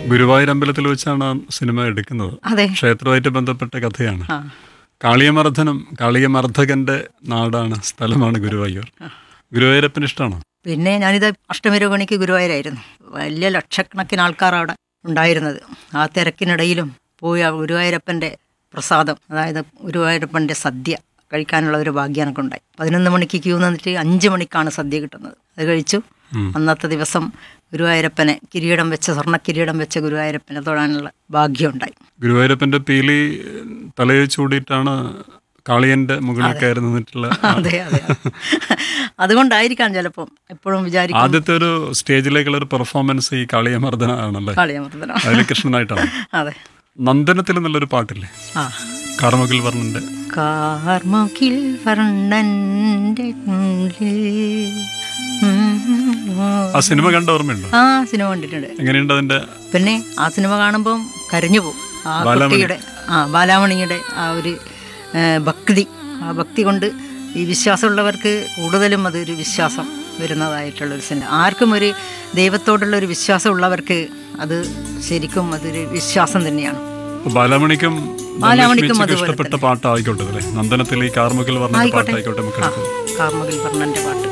ഗുരുവായൂർ അമ്പലത്തിൽ വെച്ചാണ് ആ സിനിമ എടുക്കുന്നത് അതെ ക്ഷേത്രവുമായിട്ട് ബന്ധപ്പെട്ട കഥയാണ് ആ കാളിയമർദ്ദനം കാളിയമർദ്ദകന്റെ നാടാണ് സ്ഥലമാണ് ഗുരുവായൂർ ഗുരുവായൂരപ്പന് ഇഷ്ടമാണോ പിന്നെ ഞാനിത് അഷ്ടമിരോഗണിക്ക് ഗുരുവായൂരായിരുന്നു വലിയ ലക്ഷക്കണക്കിന് ആൾക്കാർ അവിടെ ഉണ്ടായിരുന്നത് ആ തിരക്കിനിടയിലും പോയി ആ ഗുരുവായൂരപ്പൻ്റെ പ്രസാദം അതായത് ഗുരുവായൂരപ്പൻ്റെ സദ്യ കഴിക്കാനുള്ള ഒരു ഭാഗ്യം എനിക്കുണ്ടായി പതിനൊന്ന് മണിക്ക് ക്യൂ നിന്നിട്ട് അഞ്ച് മണിക്കാണ് സദ്യ കിട്ടുന്നത് അത് കഴിച്ചു ഉം. അന്നത്തെ ദിവസം ഗുരുവായൂരപ്പനെ കിരീടം വെച്ച സ്വർണ്ണ കിരീടം വെച്ച ഗുരുവായൂരപ്പനെ തൊഴാനുള്ള ഭാഗ്യം ഉണ്ടായി ഗുരുവായൂരപ്പന്റെ പീലി തലയിൽ ചൂടിയിട്ടാണ് കാളിയന്റെ മുകളിൽ കയറി നിന്നിട്ടുള്ള അതെ അതെ അതുകൊണ്ടായിരിക്കാം ചിലപ്പം എപ്പോഴും വിചാരിക്കും ആദ്യത്തെ ഒരു സ്റ്റേജിലേക്കുള്ള ഒരു പെർഫോമൻസ് ഈ കാളിയമർദ്ദന ആണല്ലേ കാളിയമർദ്ദനം അതിൽ കൃഷ്ണനായിട്ടാണ് അതെ നന്ദനത്തിൽ എന്നുള്ളൊരു പാട്ടില്ലേ ആ കാർമുകിൽ വർണ്ണന്റെ കാർമുകിൽ വർണ്ണന്റെ ഉള്ളിൽ ആ സിനിമ കണ്ട ഓർമ്മയുണ്ടോ ആ സിനിമ കണ്ടിട്ടുണ്ട് എങ്ങനെയുണ്ട് അതിന്റെ പിന്നെ ആ സിനിമ കാണുമ്പം കരഞ്ഞു പോകും ആ ബാലാമണി. കുട്ടിയുടെ ആ ബാലാമണിയുടെ ആ ഒരു ഏ, ഭക്തി ആ ഭക്തി കൊണ്ട് ഈ വിശ്വാസമുള്ളവർക്ക് കൂടുതലും അതൊരു വിശ്വാസം വരുന്നതായിട്ടുള്ള ഒരു സിനിമ ആർക്കും ഒരു ദൈവത്തോടുള്ള ഒരു വിശ്വാസം ഉള്ളവർക്ക് അത് ശരിക്കും അതൊരു വിശ്വാസം തന്നെയാണ് അപ്പൊ ബാലാമണിക്കും ബാലാമണിക്കും ധനലക്ഷ്മിക്കും അതുപോലെ ഇഷ്ടപ്പെട്ട പാട്ടായിക്കോട്ടെ അല്ലേ നന്ദനത്തിൽ ഈ കാർമുകിൽ വർണ്ണന്റെ ആയിക്കോട്ടെ പാട്ടായിക്കോട്ടെ നമുക്ക് ആ എടുത്തത് കാർമുകിൽ വർണ്ണന്റെ പാട്ട്